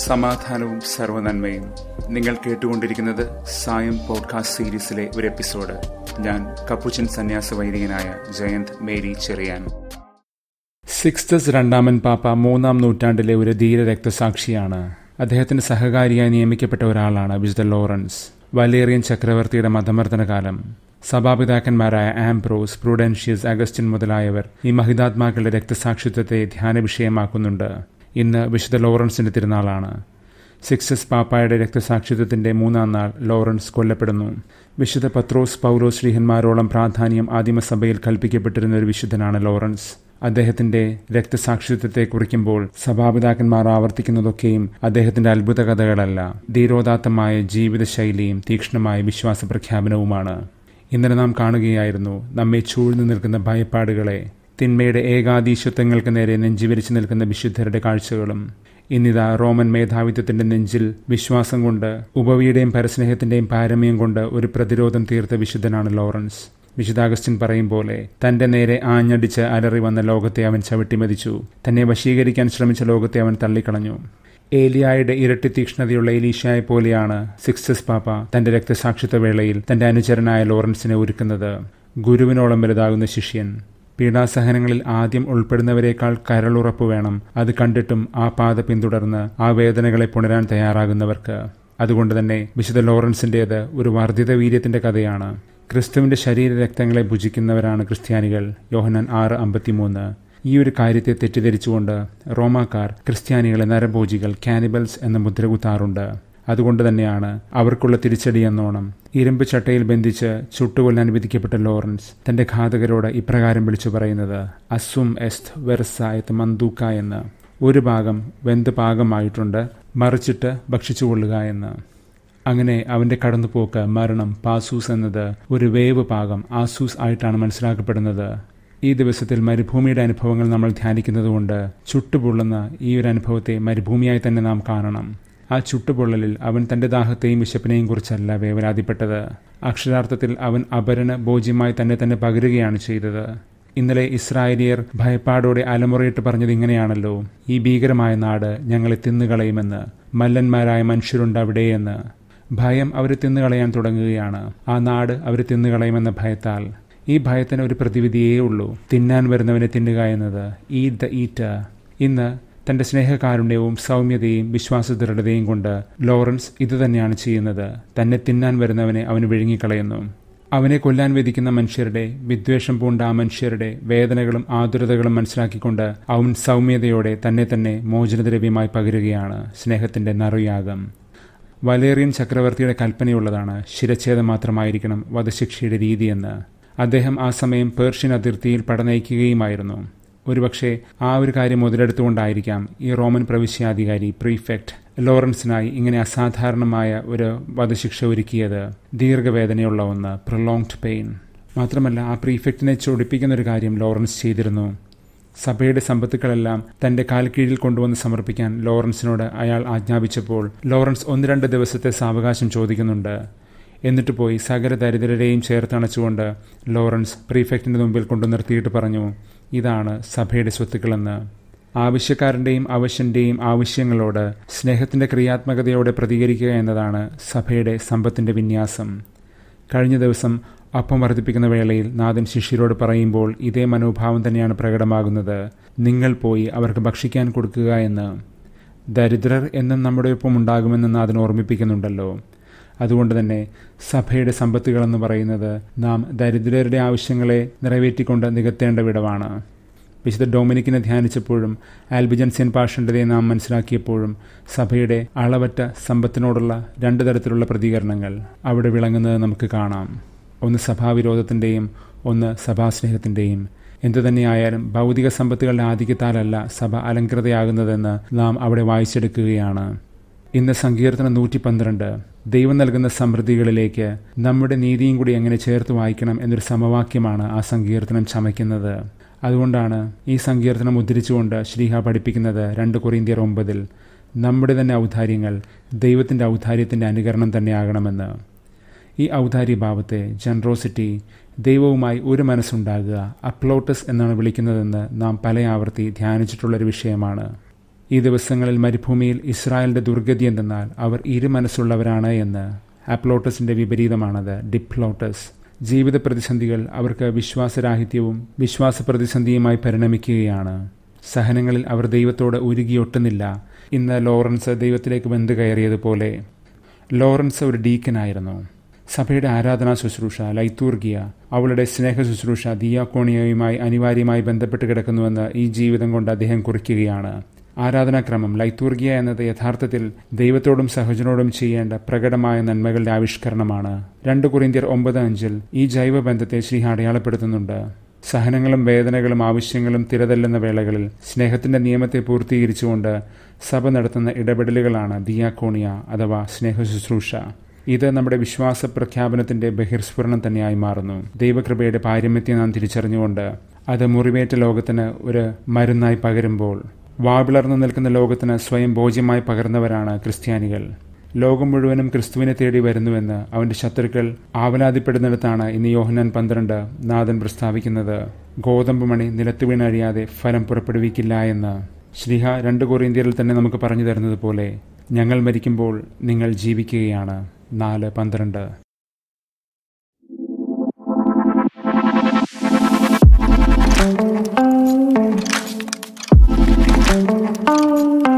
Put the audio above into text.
സമാധാനവും സർവനന്മയും നിങ്ങൾ കേട്ടുകൊണ്ടിരിക്കുന്നത് സായം പോഡ്കാസ്റ്റ് സീരീസിലെ ഒരു എപ്പിസോഡ് ഞാൻ കപ്പുച്ചൻ സന്യാസ വൈദികനായ ജയന്ത് മേരി ചെറിയാൻ സിക്സ്തസ് രണ്ടാമൻ പാപ്പ മൂന്നാം നൂറ്റാണ്ടിലെ ഒരു ധീര രക്തസാക്ഷിയാണ് അദ്ദേഹത്തിന് സഹകാരിയായി നിയമിക്കപ്പെട്ട ഒരാളാണ് വിശുദ്ധ ലോറൻസ് വലേറിയൻ ചക്രവർത്തിയുടെ മതമർദ്ദന കാലം സഭാപിതാക്കന്മാരായ ആംബ്രോസ് പ്രൂഡൻഷ്യസ് അഗസ്റ്റിൻ മുതലായവർ ഈ മഹിതാത്മാക്കളുടെ രക്തസാക്ഷിത്വത്തെ ധ്യാന വിഷയമാക്കുന്നുണ്ട് ഇന്ന് വിശുദ്ധ ലോറൻസിന്റെ തിരുനാളാണ് സിക്സസ് പാപ്പായുടെ രക്തസാക്ഷിത്വത്തിന്റെ മൂന്നാം നാൾ ലോറൻസ് കൊല്ലപ്പെടുന്നു വിശുദ്ധ പത്രോസ് പൗലോസ് ശ്രീഹന്മാരോളം പ്രാധാന്യം ആദിമസഭയിൽ കൽപ്പിക്കപ്പെട്ടിരുന്ന ഒരു വിശുദ്ധനാണ് ലോറൻസ് അദ്ദേഹത്തിന്റെ രക്തസാക്ഷിത്വത്തെ കുറിക്കുമ്പോൾ സഭാപിതാക്കന്മാർ ആവർത്തിക്കുന്നതൊക്കെയും അദ്ദേഹത്തിന്റെ അത്ഭുത കഥകളല്ല ധീരോദാത്തമായ ജീവിതശൈലിയും തീക്ഷ്ണമായ വിശ്വാസ പ്രഖ്യാപനവുമാണ് ഇന്നലെ നാം കാണുകയായിരുന്നു നമ്മെ ചൂഴ്ന്നു നിൽക്കുന്ന ഭയപ്പാടുകളെ തിന്മയുടെ ഏകാധീശത്വങ്ങൾക്ക് നേരെ നെഞ്ചിവരിച്ചു നിൽക്കുന്ന വിശുദ്ധരുടെ കാഴ്ചകളും ഇന്നിതാ റോമൻ മേധാവിത്വത്തിന്റെ നെഞ്ചിൽ വിശ്വാസം കൊണ്ട് ഉപവിയുടെയും പരസ്നേഹത്തിന്റെയും പാരമ്യം കൊണ്ട് ഒരു പ്രതിരോധം തീർത്ത വിശുദ്ധനാണ് ലോറൻസ് വിശുദ്ധാഗസ്റ്റിൻ പറയും പോലെ തന്റെ നേരെ ആഞ്ഞടിച്ച് അലറി വന്ന ലോകത്തെ അവൻ ചവിട്ടിമതിച്ചു തന്നെ വശീകരിക്കാൻ ശ്രമിച്ച ലോകത്തെ അവൻ തള്ളിക്കളഞ്ഞു ഏലിയായുടെ ഇരട്ടി തീക്ഷ്ണതയുള്ള എലീഷയെ പോലെയാണ് സിക്സസ് പാപ്പ തന്റെ രക്തസാക്ഷിത്വ വേളയിൽ തന്റെ അനുചരനായ ലോറൻസിനെ ഒരുക്കുന്നത് ഗുരുവിനോളം വലുതാകുന്ന ശിഷ്യൻ പീഡാസഹനങ്ങളിൽ ആദ്യം ഉൾപ്പെടുന്നവരെക്കാൾ കരളുറപ്പ് വേണം അത് കണ്ടിട്ടും ആ പാത പിന്തുടർന്ന് ആ വേദനകളെ പുണരാൻ തയ്യാറാകുന്നവർക്ക് അതുകൊണ്ട് തന്നെ വിശുദ്ധ ലോറൻസിന്റേത് ഒരു വർദ്ധിത വീര്യത്തിന്റെ കഥയാണ് ക്രിസ്തുവിന്റെ ശരീര രക്തങ്ങളെ ഭുജിക്കുന്നവരാണ് ക്രിസ്ത്യാനികൾ യോഹനാൻ ആറ് അമ്പത്തിമൂന്ന് ഈ ഒരു കാര്യത്തെ തെറ്റിദ്ധരിച്ചുകൊണ്ട് റോമാക്കാർ ക്രിസ്ത്യാനികളെ നരഭോജികൾ കാനിബൽസ് എന്ന മുദ്ര കുത്താറുണ്ട് അതുകൊണ്ട് തന്നെയാണ് അവർക്കുള്ള തിരിച്ചടി എന്നോണം ഇരുമ്പ് ചട്ടയിൽ ബന്ധിച്ച് ചുട്ടുകൊല്ലാൻ വിധിക്കപ്പെട്ട ലോറൻസ് തന്റെ ഘാതകരോട് ഇപ്രകാരം വിളിച്ചു പറയുന്നത് അസും എസ്ത് വെർസായത്ത് മന്ദൂക്ക എന്ന് ഒരു ഭാഗം വെന്ത് പാകമായിട്ടുണ്ട് മറിച്ചിട്ട് ഭക്ഷിച്ചുകൊള്ളുക എന്ന് അങ്ങനെ അവന്റെ കടന്നുപോക്ക് മരണം പാസൂസ് എന്നത് ഒരു വേവ് പാകം ആസൂസ് ആയിട്ടാണ് മനസ്സിലാക്കപ്പെടുന്നത് ഈ ദിവസത്തിൽ മരുഭൂമിയുടെ അനുഭവങ്ങൾ നമ്മൾ ധ്യാനിക്കുന്നതുകൊണ്ട് ചുട്ടുപൊള്ളുന്ന ഈ ഒരു അനുഭവത്തെ മരുഭൂമിയായി തന്നെ നാം കാണണം ആ ചുട്ടുപൊള്ളലിൽ അവൻ തന്റെ ദാഹത്തെയും വിശപ്പിനെയും കുറിച്ചല്ല വേവലാതിപ്പെട്ടത് അക്ഷരാർത്ഥത്തിൽ അവൻ അപരന് ബോജ്യമായി തന്നെ തന്നെ പകരുകയാണ് ചെയ്തത് ഇന്നലെ ഇസ്രായേലിയർ ഭയപ്പാടോടെ അലമുറയിട്ട് പറഞ്ഞത് ഇങ്ങനെയാണല്ലോ ഈ ഭീകരമായ നാട് ഞങ്ങളെ തിന്നുകളയുമെന്ന് മല്ലന്മാരായ മനുഷ്യരുണ്ട് അവിടെയെന്ന് ഭയം അവരെ തിന്നുകളയാൻ തുടങ്ങുകയാണ് ആ നാട് അവരെ തിന്നുകളയുമെന്ന ഭയത്താൽ ഈ ഭയത്തിന് ഒരു പ്രതിവിധിയേ ഉള്ളൂ തിന്നാൻ വരുന്നവനെ തിന്നുക എന്നത് ഈറ്റ് ദ ഈറ്റ് ഇന്ന് തന്റെ സ്നേഹകാരുണ്യവും സൗമ്യതയും വിശ്വാസദൃഢതയും കൊണ്ട് ലോറൻസ് ഇതുതന്നെയാണ് ചെയ്യുന്നത് തന്നെ തിന്നാൻ വരുന്നവനെ അവന് വിഴുങ്ങിക്കളയുന്നു അവനെ കൊല്ലാൻ വിധിക്കുന്ന മനുഷ്യരുടെ വിദ്വേഷം പൂണ്ട ആ മനുഷ്യരുടെ വേദനകളും ആതുരതകളും മനസ്സിലാക്കിക്കൊണ്ട് അവൻ സൗമ്യതയോടെ തന്നെ തന്നെ മോചനദ്രവ്യമായി പകരുകയാണ് സ്നേഹത്തിന്റെ നറുയാഗം വലേറിയൻ ചക്രവർത്തിയുടെ കൽപ്പനയുള്ളതാണ് ശിരച്ഛേദം മാത്രമായിരിക്കണം വധശിക്ഷയുടെ രീതിയെന്ന് അദ്ദേഹം ആ സമയം പേർഷ്യൻ അതിർത്തിയിൽ പടനയിക്കുകയുമായിരുന്നു ഒരുപക്ഷെ ആ ഒരു കാര്യം മുതലെടുത്തുകൊണ്ടായിരിക്കാം ഈ റോമൻ പ്രവിശ്യാധികാരി പ്രീഫെക്ട് ലോറൻസിനായി ഇങ്ങനെ അസാധാരണമായ ഒരു വധശിക്ഷ ഒരുക്കിയത് ദീർഘവേദനയുള്ള ഒന്ന് പ്രൊലോങ്ഡ് പെയിൻ മാത്രമല്ല ആ പ്രീഫെക്റ്റിനെ ചൊടിപ്പിക്കുന്ന ഒരു കാര്യം ലോറൻസ് ചെയ്തിരുന്നു സഭയുടെ സമ്പത്തുക്കളെല്ലാം തന്റെ കാൽ കീഴിൽ കൊണ്ടുവന്ന് സമർപ്പിക്കാൻ ലോറൻസിനോട് അയാൾ ആജ്ഞാപിച്ചപ്പോൾ ലോറൻസ് ഒന്ന് രണ്ട് ദിവസത്തെ സാവകാശം ചോദിക്കുന്നുണ്ട് എന്നിട്ട് പോയി സകല ദരിദ്രരെയും ചേർത്തണച്ചുകൊണ്ട് ലോറൻസ് പ്രീഫെക്റ്റിന്റെ മുമ്പിൽ കൊണ്ടു നിർത്തിയിട്ട് പറഞ്ഞു ഇതാണ് സഭയുടെ സ്വത്തുക്കളെന്ന് ആവശ്യക്കാരൻ്റെയും അവശന്റെയും ആവശ്യങ്ങളോട് സ്നേഹത്തിന്റെ ക്രിയാത്മകതയോടെ പ്രതികരിക്കുക എന്നതാണ് സഭയുടെ സമ്പത്തിന്റെ വിന്യാസം കഴിഞ്ഞ ദിവസം അപ്പം വർദ്ധിപ്പിക്കുന്ന വേളയിൽ നാഥൻ ശിഷ്യരോട് പറയുമ്പോൾ ഇതേ മനോഭാവം തന്നെയാണ് പ്രകടമാകുന്നത് നിങ്ങൾ പോയി അവർക്ക് ഭക്ഷിക്കാൻ കൊടുക്കുക എന്ന് ദരിദ്രർ എന്നും നമ്മുടെ ഒപ്പം ഉണ്ടാകുമെന്ന് നാഥൻ ഓർമ്മിപ്പിക്കുന്നുണ്ടല്ലോ അതുകൊണ്ട് തന്നെ സഭയുടെ സമ്പത്തുകളെന്ന് പറയുന്നത് നാം ദരിദ്രരുടെ ആവശ്യങ്ങളെ നിറവേറ്റിക്കൊണ്ട് നികത്തേണ്ട വിടവാണ് വിശുദ്ധ ഡൊമിനിക്കിനെ ധ്യാനിച്ചപ്പോഴും ആൽബിജൻസിയൻ പാഷൻ്റെതെ നാം മനസ്സിലാക്കിയപ്പോഴും സഭയുടെ അളവറ്റ സമ്പത്തിനോടുള്ള രണ്ട് തരത്തിലുള്ള പ്രതികരണങ്ങൾ അവിടെ വിളങ്ങുന്നത് നമുക്ക് കാണാം ഒന്ന് സഭാവിരോധത്തിൻ്റെയും ഒന്ന് സഭാസ്നേഹത്തിൻ്റെയും എന്തുതന്നെയായാലും ഭൗതിക സമ്പത്തുകളുടെ ആധിക്യത്താലല്ല സഭ അലങ്കൃതയാകുന്നതെന്ന് നാം അവിടെ വായിച്ചെടുക്കുകയാണ് ഇന്ന് സങ്കീർത്തനം നൂറ്റി പന്ത്രണ്ട് ദൈവം നൽകുന്ന സമൃദ്ധികളിലേക്ക് നമ്മുടെ നീതിയും കൂടി എങ്ങനെ ചേർത്ത് വായിക്കണം എന്നൊരു സമവാക്യമാണ് ആ സങ്കീർത്തനം ചമയ്ക്കുന്നത് അതുകൊണ്ടാണ് ഈ സങ്കീർത്തനം ഉദ്ധരിച്ചുകൊണ്ട് ശ്രീഹ പഠിപ്പിക്കുന്നത് രണ്ട് കൊറിന്തിയർ ഒമ്പതിൽ നമ്മുടെ തന്നെ ഔദാര്യങ്ങൾ ദൈവത്തിൻ്റെ ഔദാര്യത്തിൻ്റെ അനുകരണം തന്നെയാകണമെന്ന് ഈ ഔദാര്യഭാവത്തെ ജനറോസിറ്റി ദൈവവുമായി ഒരു മനസ്സുണ്ടാകുക അപ്ലോട്ടസ് എന്നാണ് വിളിക്കുന്നതെന്ന് നാം പല ആവർത്തി ധ്യാനിച്ചിട്ടുള്ളൊരു വിഷയമാണ് ഈ ദിവസങ്ങളിൽ മരുഭൂമിയിൽ ഇസ്രായേലിന്റെ ദുർഗതി എന്തെന്നാൽ അവർ ഇരുമനസ്സുള്ളവരാണ് എന്ന് അപ്ലോട്ടസിന്റെ വിപരീതമാണത് ഡിപ്ലോട്ടസ് ജീവിത പ്രതിസന്ധികൾ അവർക്ക് വിശ്വാസരാഹിത്യവും വിശ്വാസ പ്രതിസന്ധിയുമായി പരിണമിക്കുകയാണ് സഹനങ്ങളിൽ അവർ ദൈവത്തോട് ഉരുകിയൊട്ടുന്നില്ല ഇന്ന് ലോറൻസ് ദൈവത്തിലേക്ക് ബന്ധു കയറിയതുപോലെ ലോറൻസ് ഒരു ഡീക്കനായിരുന്നു സഭയുടെ ആരാധനാ ശുശ്രൂഷ ലൈത്തൂർഗിയ അവളുടെ സ്നേഹ ശുശ്രൂഷ ദിയാക്കോണിയയുമായി അനിവാര്യമായി ബന്ധപ്പെട്ട് കിടക്കുന്നുവെന്ന് ഈ ജീവിതം കൊണ്ട് അദ്ദേഹം കുറിക്കുകയാണ് ആരാധനാക്രമം ലൈത്തൂർഗിയ എന്നത് യഥാർത്ഥത്തിൽ ദൈവത്തോടും സഹജനോടും ചെയ്യേണ്ട പ്രകടമായ നന്മകളുടെ ആവിഷ്കരണമാണ് രണ്ട് കുറിന്തിയർ ഒമ്പത് അഞ്ചിൽ ഈ ജൈവബന്ധത്തെ ശ്രീ അടയാളപ്പെടുത്തുന്നുണ്ട് സഹനങ്ങളും വേദനകളും ആവശ്യങ്ങളും തിരതല്ലുന്ന വേളകളിൽ സ്നേഹത്തിന്റെ നിയമത്തെ പൂർത്തീകരിച്ചുകൊണ്ട് സഭ നടത്തുന്ന ഇടപെടലുകളാണ് ദിയാക്കോണിയ അഥവാ സ്നേഹ ശുശ്രൂഷ ഇത് നമ്മുടെ വിശ്വാസ പ്രഖ്യാപനത്തിന്റെ ബഹിർസ്ഫുരണം തന്നെയായി മാറുന്നു ദൈവകൃപയുടെ പാരമ്യത്തെ നാം തിരിച്ചറിഞ്ഞുകൊണ്ട് അത് മുറിവേറ്റ ലോകത്തിന് ഒരു മരുന്നായി പകരുമ്പോൾ വാവിളർന്നു നിൽക്കുന്ന ലോകത്തിന് സ്വയം ഭോജ്യമായി പകർന്നവരാണ് ക്രിസ്ത്യാനികൾ ലോകം മുഴുവനും ക്രിസ്തുവിനെ തേടി വരുന്നുവെന്ന് അവന്റെ ശത്രുക്കൾ ആവലാതിപ്പെടുന്നിടത്താണ് ഇന്ന് യോഹനാൻ പന്ത്രണ്ട് നാഥൻ പ്രസ്താവിക്കുന്നത് ഗോതമ്പ് മണി നിലത്ത് വീണഴിയാതെ ഫലം പുറപ്പെടുവിക്കില്ല എന്ന് ശ്രീഹ രണ്ട് കൊറിയന്ത്യരിൽ തന്നെ നമുക്ക് പറഞ്ഞു തരുന്നത് പോലെ ഞങ്ങൾ മരിക്കുമ്പോൾ നിങ്ങൾ ജീവിക്കുകയാണ് നാല് പന്ത്രണ്ട് thank you